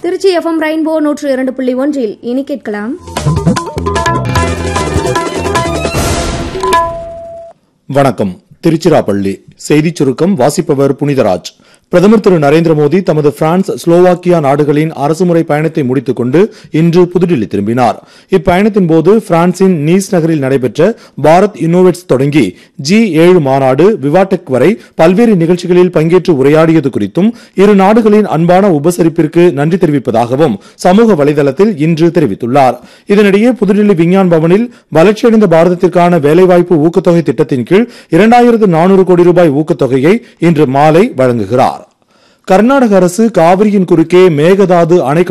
Trichy FM rainbow நூற்று இரண்டு புள்ளி ஒன்றில் இனி கேட்கலாம் வணக்கம் திருச்சிராப்பள்ளி செய்திச் சுருக்கம் வாசிப்பவர் புனிதராஜ் பிரதமர் திரு நரேந்திர மோடி தமது பிரான்ஸ் ஸ்லோவாக்கியா நாடுகளின் அரசுமுறை பயணத்தை முடித்துக் கொண்டு இன்று புதுடில்லி திரும்பினார் இப்பயணத்தின் போது பிரான்சின் நீஸ் நகரில் நடைபெற்ற பாரத் இன்னோவேட்ஸ் தொடங்கி ஜி ஏழு மாநாடு விவாடெக் வரை பல்வேறு நிகழ்ச்சிகளில் பங்கேற்று உரையாடியது குறித்தும் இரு நாடுகளின் அன்பான உபசரிப்பிற்கு நன்றி தெரிவிப்பதாகவும் சமூக வலைதளத்தில் இன்று தெரிவித்துள்ளார் இதனிடையே புதுடில்லி விஞ்ஞான் பவனில் வளர்ச்சியடைந்த பாரதத்திற்கான வேலைவாய்ப்பு ஊக்கத்தொகை திட்டத்தின் கீழ் இரண்டாயிரத்து நானூறு கோடி ரூபாய் ஊக்கத்தொகையை இன்று மாலை வழங்குகிறார் கர்நாடக அரசு காவிரியின் குறுக்கே மேகதாது அணை